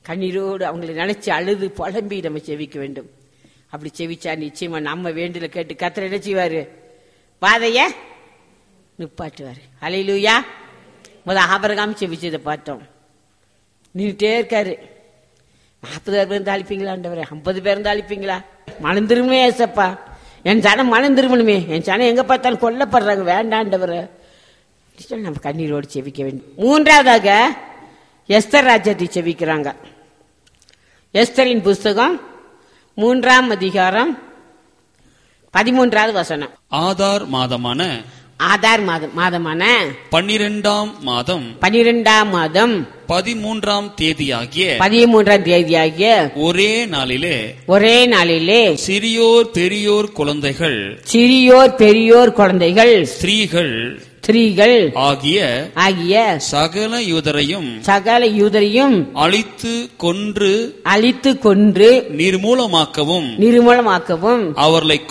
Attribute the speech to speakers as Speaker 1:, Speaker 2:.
Speaker 1: கண்ணீரோடு அவங்களை நினைச்சு அழுது புலம்பி நம்ம செவிக்க வேண்டும் அப்படி செவிச்சா நிச்சயமா நம்ம வேண்டுல கேட்டு கத்திர என்ன செய்வாரு பாதைய நிப்பாட்டுவாரு அலையிலூயா முத ஆபரகாம் செவிச்சதை பார்த்தோம் நின்றுட்டே இருக்காரு நாற்பது பேர் இருந்தா அழிப்பீங்களா ஆண்டவரே ஐம்பது பேர் இருந்தா அழிப்பீங்களா மணந்திருமே ஏசப்பா என் ஜனம் மணந்திருமணுமே என் ஜனம் எங்க பார்த்தாலும் கொல்லப்படுறாங்க வேண்டாண்டவரை சொல்லி நம்ம கண்ணீரோடு செவிக்க வேண்டும் மூன்றாவதாக எஸ்தர் ராஜ்யத்தை செவிக்கிறாங்க எஸ்தரின் புஸ்தகம் மூன்றாம் அதிகாரம் பதிமூன்றாவது வசனம்
Speaker 2: ஆதார் மாதமான
Speaker 1: ஆதார் மாதம் மாதமான
Speaker 2: பன்னிரெண்டாம் மாதம்
Speaker 1: பனிரெண்டாம் மாதம்
Speaker 2: பதிமூன்றாம் தேதியாகிய
Speaker 1: பதிமூன்றாம் தேதியாகிய
Speaker 2: ஒரே நாளிலே
Speaker 1: ஒரே நாளிலே
Speaker 2: சிறியோர் பெரியோர் குழந்தைகள்
Speaker 1: சிறியோர் பெரியோர் குழந்தைகள்
Speaker 2: ஸ்திரீகள்
Speaker 1: ஸ்திரீகள்
Speaker 2: ஆகிய
Speaker 1: ஆகிய
Speaker 2: சகல யூதரையும்
Speaker 1: சகல யூதரையும்
Speaker 2: அழித்து கொன்று
Speaker 1: அழித்து கொன்று
Speaker 2: நிர்மூலமாக்கவும்
Speaker 1: நிர்மூலமாக்கவும்
Speaker 2: அவர்களை